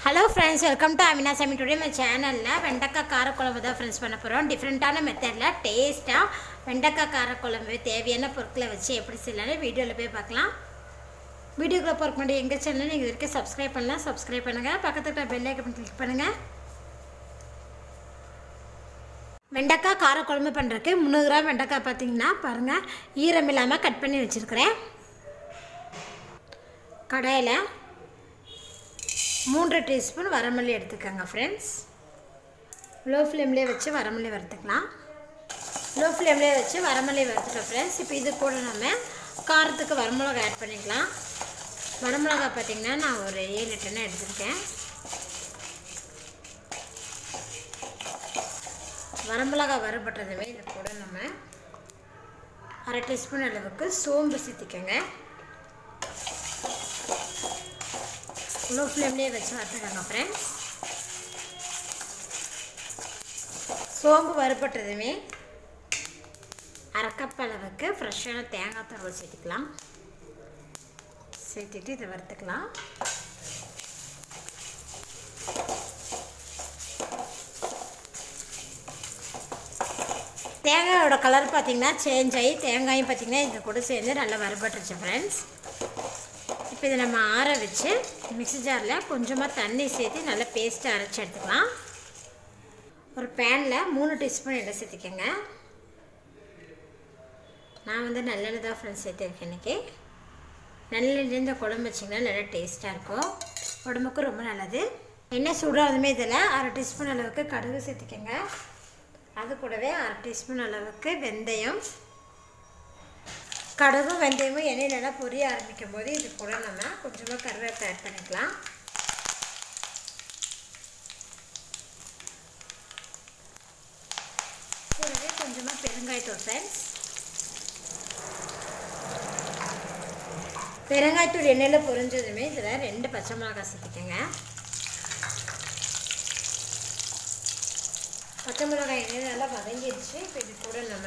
hello friends welcome to Amina Sami today நம்ம சேனலில் வெண்டைக்காய் காரக்குழம்பு தான் ஃப்ரெண்ட்ஸ் பண்ண போகிறோம் டிஃப்ரெண்ட்டான மெத்தடில் டேஸ்ட்டாக வெண்டைக்காய் காரக்குழம்பு தேவையான பொருட்களை வச்சு எப்படி செய்யலாம்னு வீடியோவில் போய் பார்க்கலாம் வீடியோக்குள்ளே போகிறக்கு முன்னாடி எங்கள் சேனல் நீங்கள் இது வரைக்கும் சப்ஸ்கிரைப் பண்ணலாம் சப்ஸ்கிரைப் பண்ணுங்கள் பக்கத்தில் பெல் ஐக்கன் கிளிக் பண்ணுங்கள் வெண்டைக்காய் காரக்குழம்பு பண்ணுறதுக்கு முந்நூறு கிராம் வெண்டைக்காய் பார்த்தீங்கன்னா பாருங்கள் ஈரம் இல்லாமல் கட் பண்ணி வச்சுருக்கிறேன் கடாயில் மூன்று டீஸ்பூன் வரமல்லி எடுத்துக்கோங்க ஃப்ரெண்ட்ஸ் லோ ஃப்ளேம்லேயே வச்சு வரமல்லி வறுத்துக்கலாம் லோ ஃப்ளேம்லேயே வச்சு வரமல்லி வறுத்துட்டோம் ஃப்ரெண்ட்ஸ் இப்போ இது கூட நம்ம காரத்துக்கு வரமிளகா ஆட் பண்ணிக்கலாம் வரமிளகா பார்த்திங்கன்னா நான் ஒரு ஏழு டன்னு எடுத்திருக்கேன் வரமிளகா வறுபட்டதுமே இது கூட நம்ம அரை டீஸ்பூன் அளவுக்கு சோம்பு சேர்த்திக்கோங்க லோ ஃப்ளேம்லேயே வச்சு வறுத்துக்கோங்க ஃப்ரெண்ட்ஸ் சோம்பு வறுபட்டதுமே அரை கப் அளவுக்கு ஃப்ரெஷ்ஷான தேங்காய் துருவல் சேர்த்துக்கலாம் சேர்த்துட்டு இதை வறுத்துக்கலாம் தேங்காயோட கலர் பார்த்திங்கன்னா சேஞ்ச் ஆகி தேங்காயும் பார்த்திங்கன்னா இது கூட சேர்ந்து நல்லா வறுபட்டுருச்சு ஃப்ரெண்ட்ஸ் இப்போ இதை நம்ம ஆற வச்சு மிக்ஸி ஜாரில் கொஞ்சமாக தண்ணி சேர்த்து நல்லா பேஸ்ட்டு அரைச்சி எடுத்துக்கலாம் ஒரு பேனில் மூணு டீஸ்பூன் எண்ணெய் சேர்த்துக்கோங்க நான் வந்து நல்லெண்ணெய் தான் ஃப்ரெண்ட்ஸ் சேர்த்துருக்கேன் இன்றைக்கி நல்லெண்ணெய் இந்த குழம்பு வச்சிங்கன்னா நல்லா டேஸ்ட்டாக இருக்கும் உடம்புக்கு ரொம்ப நல்லது எண்ணெய் சூடானதுமே இதில் அரை டீஸ்பூன் அளவுக்கு கடுகு சேர்த்துக்கோங்க அது கூடவே அரை டீஸ்பூன் அளவுக்கு வெந்தயம் கடுகும் வெந்தயமும் எண்ணெயில் நல்லா பொரிய ஆரம்பிக்கும் போது இது கூட நம்ம கொஞ்சமாக கருவேப்பிலை ஆட் பண்ணிக்கலாம் கூடவே கொஞ்சமாக பெருங்காயத்தூள் ஃப்ரெண்ட்ஸ் பெருங்காயத்தூள் எண்ணெயில் பொரிஞ்சதுமே இதில் ரெண்டு பச்சை மிளகாய் சேர்த்துக்கோங்க பச்சை மிளகாய் எண்ணெயில் நல்லா வதங்கிடுச்சு இப்போ இது கூட நம்ம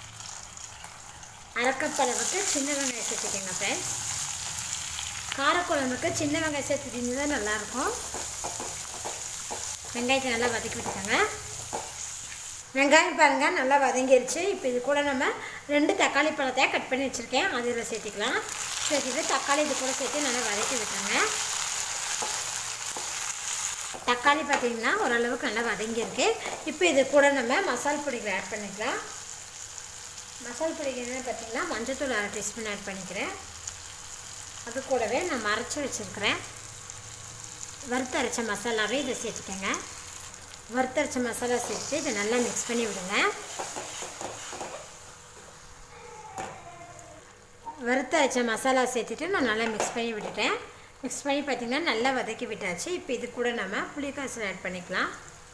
அரைக்கப் அளவுக்கு சின்ன வெங்காயம் சேர்த்துக்கோங்க ஃப்ரெண்ட்ஸ் காரக்குழம்புக்கு சின்ன வெங்காயம் சேர்த்துட்டிங்க தான் நல்லாயிருக்கும் வெங்காயத்தை நல்லா வதக்கி விட்டுக்கோங்க வெங்காயம் பாருங்கள் நல்லா வதங்கிருச்சு இப்போ இது கூட நம்ம ரெண்டு தக்காளி பழத்தை கட் பண்ணி வச்சுருக்கேன் அது இதில் சேர்த்துக்கலாம் சேர்த்துட்டு தக்காளி இது கூட சேர்த்து நல்லா வதக்கி விட்டுருங்க தக்காளி பார்த்திங்கன்னா ஓரளவுக்கு நல்லா வதங்கியிருக்கு இப்போ இது கூட நம்ம மசால் பொடிகளை ஆட் பண்ணிக்கலாம் மசால் பொடிக்கு என்ன பார்த்திங்கன்னா மஞ்சத்தூள் அரை டீஸ்பூன் ஆட் பண்ணிக்கிறேன் அது கூடவே நான் மறைச்சி வச்சுருக்கிறேன் வறுத்தரைச்ச மசாலாவே இதை சேர்த்துக்கோங்க வறுத்தரைச்ச மசாலா சேர்த்து இதை நல்லா மிக்ஸ் பண்ணி விடுங்க வறுத்தரைச்ச மசாலா சேர்த்துட்டு நான் நல்லா மிக்ஸ் பண்ணி விட்டுட்டேன் மிக்ஸ் பண்ணி பார்த்திங்கன்னா நல்லா வதக்கி விட்டாச்சு இப்போ இது கூட நம்ம புளிக்காசல் ஆட் பண்ணிக்கலாம்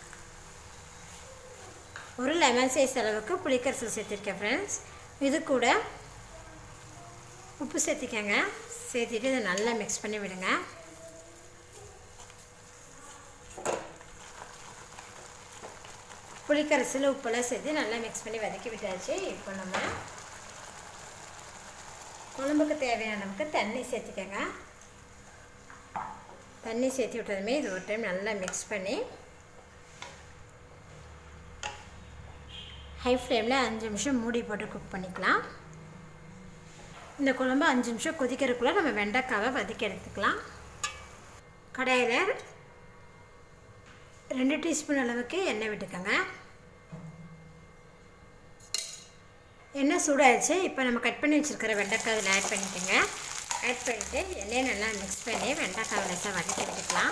ஒரு லெமன் சைஸ் அளவுக்கு புளிக்கரசல் சேர்த்துருக்கேன் ஃப்ரெண்ட்ஸ் இது கூட உப்பு சேர்த்திக்கங்க சேர்த்துட்டு இதை நல்லா மிக்ஸ் பண்ணி விடுங்க புளிக்கரசில் உப்பெல்லாம் சேர்த்து நல்லா மிக்ஸ் பண்ணி வதக்கி விட்டாச்சு இப்போ நம்ம குழம்புக்கு தேவையான நமக்கு தண்ணி சேர்த்துக்கங்க தண்ணி சேர்த்து விட்டதுமே இது ஒரு டைம் நல்லா மிக்ஸ் பண்ணி ஹை ஃப்ளேமில் அஞ்சு நிமிஷம் மூடி போட்டு குக் பண்ணிக்கலாம் இந்த குழம்பு அஞ்சு நிமிஷம் கொதிக்கிறதுக்குள்ளே நம்ம வெண்டைக்காவை வதக்கி எடுத்துக்கலாம் கடாயில் ரெண்டு டீஸ்பூன் அளவுக்கு எண்ணெய் விட்டுக்கோங்க எண்ணெய் சூடாகிடுச்சு இப்போ நம்ம கட் பண்ணி வச்சுருக்கிற வெண்டைக்காய் அதில் ஆட் பண்ணிக்கோங்க ஆட் பண்ணிவிட்டு எண்ணெயை நல்லா மிக்ஸ் பண்ணி வெண்டைக்காய் லேசாக வதக்கி விட்டுக்கலாம்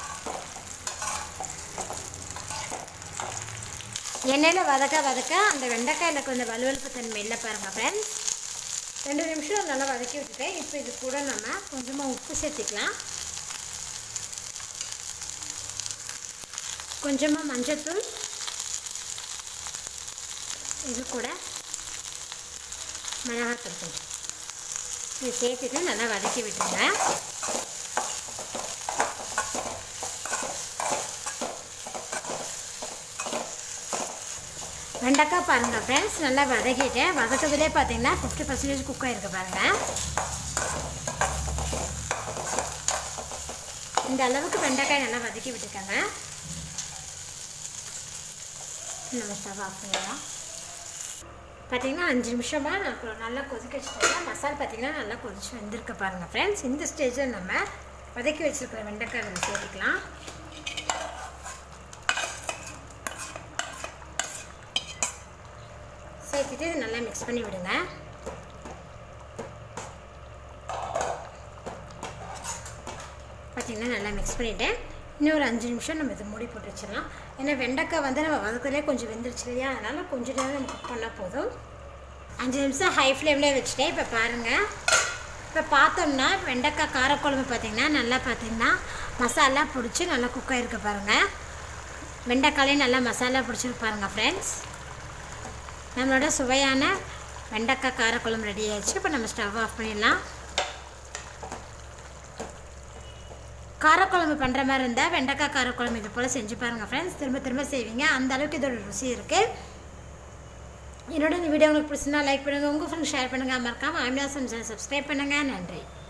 எண்ணெயில் வதக்க வதக்க அந்த வெண்டைக்காயில் கொஞ்சம் வலுவலுப்பு தன்மை இல்லை பாருங்கள் ஃப்ரெண்ட்ஸ் ரெண்டு நிமிஷம் நல்லா வதக்கி விட்டுட்டேன் இப்போ இது கூட நம்ம கொஞ்சமாக உப்பு சேர்த்துக்கலாம் கொஞ்சமாக மஞ்சத்தூள் இது கூட மிளகாத்தூள் கொஞ்சம் இது சேர்த்துட்டு நல்லா வதக்கி விட்டுருங்க வெண்டைக்காய் பாருங்கள் ஃப்ரெண்ட்ஸ் நல்லா வதக்கிட்டேன் வதக்கிறதுலே பார்த்தீங்கன்னா ஃபிஃப்டி பர்சன்டேஜ் குக் ஆகிருக்கு பாருங்கள் இந்த அளவுக்கு வெண்டைக்காய் நல்லா வதக்கி விட்டுக்கோங்க நம்ம ஸ்டவ் ஆஃப் பண்ணிடலாம் பார்த்தீங்கன்னா அஞ்சு நிமிஷமாக நான் கொ- நல்லா கொதிக்க வச்சுட்டேன் மசாலா பார்த்தீங்கன்னா நல்லா கொதிச்சு வெந்திருக்க பாருங்கள் ஃப்ரெண்ட்ஸ் இந்த ஸ்டேஜில் நம்ம வதக்கி வச்சுருக்கிற வெண்டைக்காய் நம்ம சேர்த்துக்கலாம் சேர்த்துட்டு இது நல்லா மிக்ஸ் பண்ணி விடுங்க பார்த்தீங்கன்னா நல்லா மிக்ஸ் பண்ணிவிட்டேன் இன்னும் ஒரு அஞ்சு நிமிஷம் நம்ம இது மூடி போட்டு வச்சிடலாம் ஏன்னா வெண்டைக்காய் வந்து நம்ம வதக்கலே கொஞ்சம் வெந்துருச்சு இல்லையா அதனால் கொஞ்சம் நேரம் நம்ம குக் பண்ணால் போதும் அஞ்சு நிமிஷம் ஹை ஃப்ளேம்லேயே வச்சுட்டேன் இப்போ பாருங்கள் இப்போ பார்த்தோம்னா வெண்டைக்காய் காரக்குழம்பு பார்த்தீங்கன்னா நல்லா பார்த்தீங்கன்னா மசாலா பிடிச்சி நல்லா குக் ஆகிருக்கு பாருங்கள் வெண்டைக்காலையும் நல்லா மசாலா பிடிச்சிருக்கு பாருங்கள் ஃப்ரெண்ட்ஸ் நம்மளோட சுவையான வெண்டைக்காய் காரக்குழம்பு ரெடி ஆயிடுச்சு இப்போ நம்ம ஸ்டவ் ஆஃப் பண்ணிடலாம் காரக்குழம்பு பண்ணுற மாதிரி இருந்தால் வெண்டைக்காய் காரக்குழம்பு இது போல் செஞ்சு பாருங்கள் ஃப்ரெண்ட்ஸ் திரும்ப திரும்ப செய்வீங்க அந்த அளவுக்கு இதோட ருசி இருக்குது என்னோட இந்த வீடியோ உங்களுக்கு பிடிச்சிருந்தா லைக் பண்ணுங்கள் உங்கள் ஃப்ரெண்ட்ஸ் ஷேர் பண்ணுங்கள் மறக்காமல் ஆமினா சமைச்சல் சப்ஸ்கிரைப் பண்ணுங்கள் நன்றி